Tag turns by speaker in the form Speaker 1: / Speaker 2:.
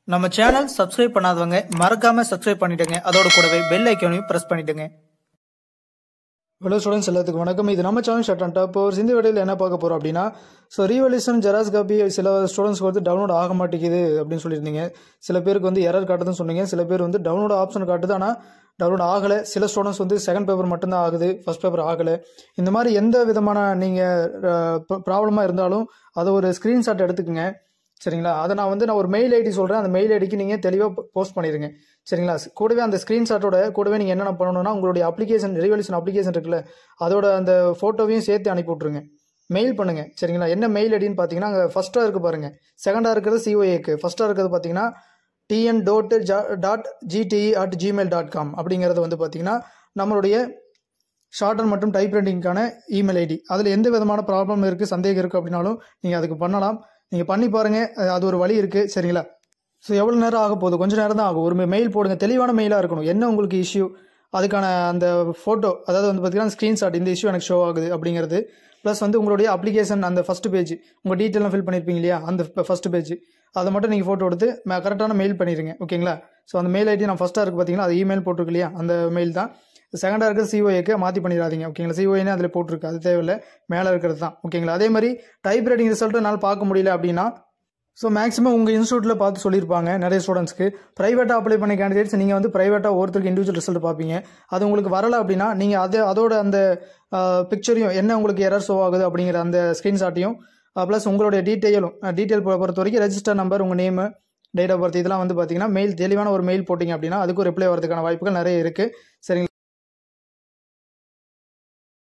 Speaker 1: நம்ம channel subscribe பண்ணாதவங்க மறக்காம சப்ஸ்கிரைப் பண்ணிடுங்க அதோட கூடவே பெல் ஐக்கானையும் பிரஸ் பண்ணிடுங்க
Speaker 2: ஹலோ ஸ்டூடெண்ட்ஸ் எல்லாத்துக்கும் வணக்கம் இது நம்ம சேனல் ஷட் அண்ட் டாப் ஒரு இந்த வீடியோவில் என்ன பார்க்க போகிறோம் அப்படின்னா ஸோ ரீவல்யூஷன் ஜெராஸ் காப்பி சில ஸ்டூடெண்ட்ஸ்க்கு வந்து டவுன்லோட் ஆக மாட்டேங்குது அப்படின்னு சொல்லியிருந்தீங்க சில பேருக்கு வந்து எரர் காட்டுதுன்னு சொன்னீங்க சில பேர் வந்து டவுன்லோட் ஆப்ஷன் காட்டுது ஆனால் டவுன்லோட் ஆகலை சில ஸ்டூடெண்ட்ஸ் வந்து செகண்ட் பேப்பர் மட்டும்தான் ஆகுது ஃபர்ஸ்ட் பேப்பர் ஆகலை இந்த மாதிரி எந்த விதமான நீங்கள் ப்ராப்ளமாக இருந்தாலும் அதை ஒரு ஸ்க்ரீன்ஷாட் எடுத்துக்கங்க சரிங்களா அதை நான் வந்து நான் ஒரு மெயில் ஐடி சொல்கிறேன் அந்த மெயில் ஐடிக்கு நீங்கள் தெளிவாக போஸ்ட் பண்ணிடுங்க சரிங்களா கூடவே அந்த ஸ்க்ரீன்ஷாட்டோட கூடவே நீங்கள் என்னென்ன பண்ணணும்னா உங்களுடைய அப்ளிகேஷன் ரிவல்யூஷன் அப்ளிகேஷன் இருக்குல்ல அதோட அந்த ஃபோட்டோவையும் சேர்த்து அனுப்பி விட்ருங்க மெயில் பண்ணுங்க சரிங்களா என்ன மெயில் ஐடின்னு பார்த்தீங்கன்னா அங்கே ஃபஸ்ட்டாக இருக்கு பாருங்க செகண்டாக இருக்கிறது சிஓஏக்கு ஃபஸ்ட்டாக இருக்கிறது பார்த்தீங்கன்னா TN dot dot GTE at Gmail dot com அப்படிங்கிறது வந்து பார்த்தீங்கன்னா நம்மளுடைய ஷார்ட்டன் மற்றும் டைப் ரைட்டிங்க்கான இமெயில் ஐடி அதில் எந்த விதமான ப்ராப்ளம் இருக்குது சந்தேகம் இருக்குது அப்படின்னாலும் நீங்கள் அதுக்கு பண்ணலாம் நீங்கள் பண்ணி பாருங்கள் அது- அது ஒரு வழி இருக்குது சரிங்களா ஸோ எவ்வளோ நேரம் ஆக போகுது கொஞ்சம் நேரம் தான் ஆகும் ஒரு மெயில் போடுங்க தெளிவான மெயிலாக இருக்கணும் என்ன உங்களுக்கு இஷ்யூ அதுக்கான அந்த ஃபோட்டோ அதாவது வந்து பார்த்தீங்கன்னா ஸ்க்ரீன்ஷாட் இந்த இஷ்யூ எனக்கு ஷோ ஆகுது அப்படிங்கிறது ப்ளஸ் வந்து உங்களுடைய அப்ளிகேஷன் அந்த ஃபஸ்ட் பேஜ் உங்கள் டீட்டெயிலாம் ஃபில் பண்ணியிருப்பீங்க இல்லையா அந்த ஃபஸ்ட் பேஜ் அதை மட்டும் நீங்கள் ஃபோட்டோ எடுத்து கரெக்டான மெயில் பண்ணிடுங்க ஓகேங்களா ஸோ அந்த மெயில் ஐடி நான் ஃபஸ்ட்டாக இருக்குது பார்த்தீங்கன்னா அது இமெயில் போட்டிருக்கு இல்லையா அந்த மெயில் தான் செகண்டாக இருக்கிற சிஓஏக்கு மாற்றி பண்ணிடாதீங்க ஓகேங்களா சிஓஏனே அதில் போட்டிருக்கு அது தேவையில்லை மேலே இருக்கிறது தான் ஓகேங்களா அதே மாதிரி டைப் ரைட்டிங் ரிசல்ட் என்னால் பார்க்க முடியல அப்படின்னா ஸோ மேக்ஸிமம் உங்கள் இன்ஸ்டியூட்டில் பார்த்து சொல்லியிருப்பாங்க நிறைய ஸ்டூடெண்ட்ஸ்க்கு ப்ரைவேட்டாக அப்ளை பண்ண கேண்டிடேட்ஸ் நீங்கள் வந்து ப்ரைவேட்டாக ஒருத்தருக்கு இண்டிவிஜுவல் ரிசல்ட் பார்ப்பீங்க அது உங்களுக்கு வரலை அப்படின்னா நீங்கள் அது அதோட அந்த பிக்சரையும் என்ன உங்களுக்கு எரர் ஷோ ஆகுது அப்படிங்கிற அந்த ஸ்க்ரீன்ஷாட்டையும் ப்ளஸ் உங்களுடைய டீட்டெயிலும் டீட்டெயில் பொறுத்த வரைக்கும் ரெஜிஸ்டர் நம்பர் உங்கள் நேமு டேட் ஆஃப் பர்த் இதெல்லாம் வந்து பார்த்தீங்கன்னா மெயில் தெளிவான ஒரு மெயில் போட்டிங்க அப்படின்னா அதுக்கும் ரிப்ளை வரதுக்கான வாய்ப்புகள் நிறைய இருக்குது சரிங்களா